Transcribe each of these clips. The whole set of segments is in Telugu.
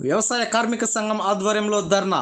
వ్యవసాయ కార్మిక సంఘం ఆధ్వర్యంలో ధర్నా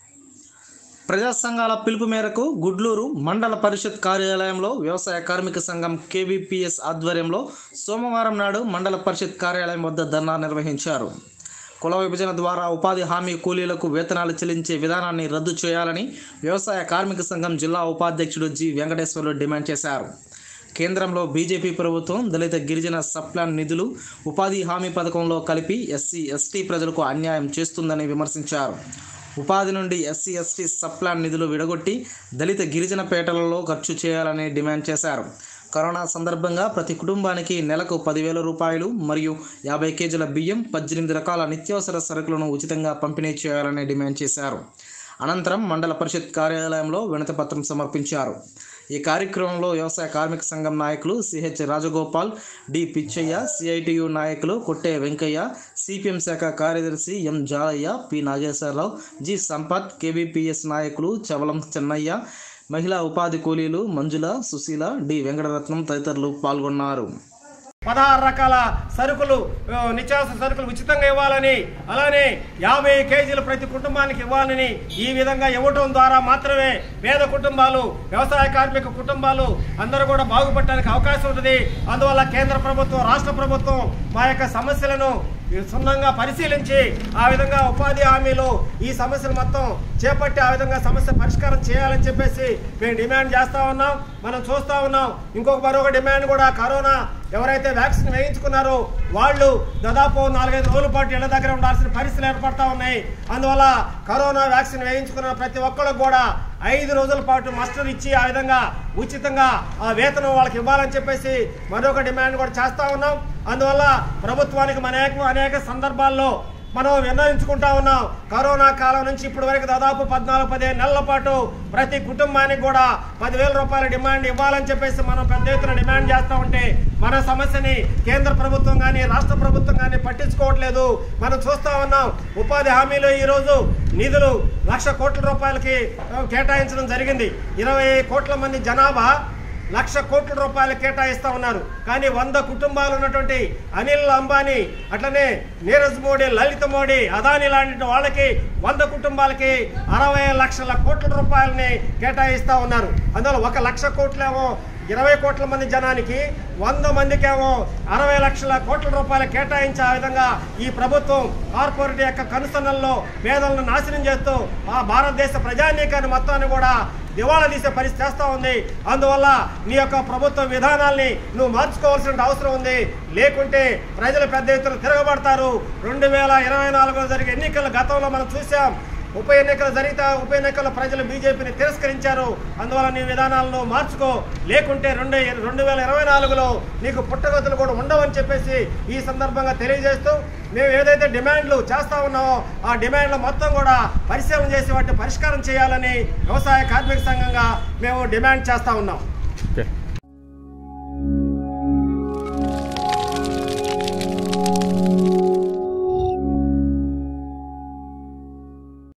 ప్రజా సంఘాల పిలుపు మేరకు గుడ్లూరు మండల పరిషత్ కార్యాలయంలో వ్యవసాయ కార్మిక సంఘం కేవీపీఎస్ ఆధ్వర్యంలో సోమవారం నాడు మండల పరిషత్ కార్యాలయం వద్ద ధర్నా నిర్వహించారు కుల విభజన ద్వారా ఉపాధి హామీ కూలీలకు వేతనాలు చెల్లించే విధానాన్ని రద్దు చేయాలని వ్యవసాయ కార్మిక సంఘం జిల్లా ఉపాధ్యక్షుడు జి వెంకటేశ్వర్లు డిమాండ్ చేశారు కేంద్రంలో బీజేపీ ప్రభుత్వం దళిత గిరిజన సప్లాన్ నిధులు ఉపాధి హామీ పథకంలో కలిపి ఎస్సీ ఎస్టీ ప్రజలకు అన్యాయం చేస్తుందని విమర్శించారు ఉపాధి నుండి ఎస్సీ ఎస్టీ సప్లాన్ నిధులు విడగొట్టి దళిత గిరిజన పేటలలో ఖర్చు చేయాలని డిమాండ్ చేశారు కరోనా సందర్భంగా ప్రతి కుటుంబానికి నెలకు పదివేల రూపాయలు మరియు యాభై కేజీల బియ్యం పద్దెనిమిది రకాల నిత్యావసర సరుకులను ఉచితంగా పంపిణీ చేయాలని డిమాండ్ చేశారు అనంతరం మండల పరిషత్ కార్యాలయంలో వినతిపత్రం సమర్పించారు ఈ కార్యక్రమంలో వ్యవసాయ కార్మిక సంఘం నాయకులు CH Rajagopal D Pichaiah CITU నాయకులు కొట్టే వెంకయ్య సిపిఎం శాఖ కార్యదర్శి M Jalaiah P Nageswararao G Sampath KBPS నాయకులు చవలం చెన్నయ్య మహిళా ఉపాధి కూలీలు మంజుల సుశీల డి వెంకటరత్నం తదితరులు పాల్గొన్నారు పదహారు రకాల సరుకులు ఆ, నిత్యావసర సరుకులు ఉచితంగా ఇవ్వాలని అలానే యాభై కేజీలు ప్రతి కుటుంబానికి ఇవ్వాలని ఈ విధంగా ఇవ్వటం ద్వారా మాత్రమే పేద కుటుంబాలు వ్యవసాయ కార్మిక కుటుంబాలు అందరూ కూడా బాగుపడటానికి అవకాశం ఉంటుంది అందువల్ల కేంద్ర ప్రభుత్వం రాష్ట్ర ప్రభుత్వం మా యొక్క సమస్యలను క్షుణ్ణంగా పరిశీలించి ఆ విధంగా ఉపాధి హామీలు ఈ సమస్యలు మొత్తం చేపట్టి ఆ విధంగా సమస్య పరిష్కారం చేయాలని చెప్పేసి మేము డిమాండ్ చేస్తా ఉన్నాం మనం చూస్తా ఉన్నాం ఇంకొక మరొక డిమాండ్ కూడా కరోనా ఎవరైతే వ్యాక్సిన్ వేయించుకున్నారో వాళ్ళు దాదాపు నాలుగైదు రోజుల పాటు ఇళ్ల దగ్గర ఉండాల్సిన పరిస్థితులు ఏర్పడతా ఉన్నాయి అందువల్ల కరోనా వ్యాక్సిన్ వేయించుకున్న ప్రతి ఒక్కరికి కూడా ఐదు రోజుల పాటు మస్టర్ ఇచ్చి ఆ విధంగా ఉచితంగా ఆ వేతనం వాళ్ళకి ఇవ్వాలని చెప్పేసి మరొక డిమాండ్ కూడా చేస్తా ఉన్నాం అందువల్ల ప్రభుత్వానికి అనేక అనేక సందర్భాల్లో మనం విన్నవించుకుంటా ఉన్నాం కరోనా కాలం నుంచి ఇప్పటి వరకు దాదాపు పద్నాలుగు పదిహేను నెలల పాటు ప్రతి కుటుంబానికి కూడా పదివేల రూపాయల డిమాండ్ ఇవ్వాలని చెప్పేసి మనం పెద్ద ఎత్తున డిమాండ్ చేస్తా ఉంటే మన సమస్యని కేంద్ర ప్రభుత్వం కానీ రాష్ట్ర ప్రభుత్వం కానీ పట్టించుకోవట్లేదు మనం చూస్తా ఉన్నాం ఉపాధి హామీలో ఈరోజు నిధులు లక్ష కోట్ల రూపాయలకి ఆ, కేటాయించడం జరిగింది ఇరవై కోట్ల మంది జనాభా లక్ష కోట్ల రూపాయలు కేటాయిస్తా ఉన్నారు కానీ వంద కుటుంబాలు ఉన్నటువంటి అనిల్ అంబానీ అట్లనే నీరజ్ మోడీ లలిత్ మోడీ అదాని లాంటి వాళ్ళకి వంద కుటుంబాలకి అరవై లక్షల కోట్ల రూపాయలని కేటాయిస్తా ఉన్నారు అందువల్ల ఒక లక్ష కోట్లేమో ఇరవై కోట్ల మంది జనానికి వంద మందికేమో అరవై లక్షల కోట్ల రూపాయలు కేటాయించే ఆ విధంగా ఈ ప్రభుత్వం కార్పొరేట్ యొక్క కనుసన్నల్లో పేదలను నాశనం చేస్తూ ఆ భారతదేశ ప్రజానీకాన్ని మొత్తాన్ని కూడా దివాళా తీసే పరిస్థితి చేస్తూ ఉంది అందువల్ల నీ యొక్క ప్రభుత్వ విధానాల్ని నువ్వు మార్చుకోవాల్సిన అవసరం ఉంది లేకుంటే ప్రజలు పెద్ద ఎత్తున తిరగబడతారు రెండు వేల ఇరవై నాలుగులో జరిగే ఎన్నికల గతంలో మనం చూసాం ఉప ఎన్నికలు జరిగితే ఆ ఉప ఎన్నికల్లో ప్రజలు బీజేపీని తిరస్కరించారు అందువల్ల నీ విధానాలను మార్చుకో లేకుంటే రెండు రెండు వేల ఇరవై నాలుగులో నీకు పుట్టగతులు కూడా ఉండవని చెప్పేసి ఈ సందర్భంగా తెలియజేస్తూ మేము ఏదైతే డిమాండ్లు చేస్తా ఉన్నామో ఆ డిమాండ్లు మొత్తం కూడా పరిశీలన చేసి వాటిని పరిష్కారం చేయాలని వ్యవసాయ కార్మిక సంఘంగా మేము డిమాండ్ చేస్తా ఉన్నాం ఓకే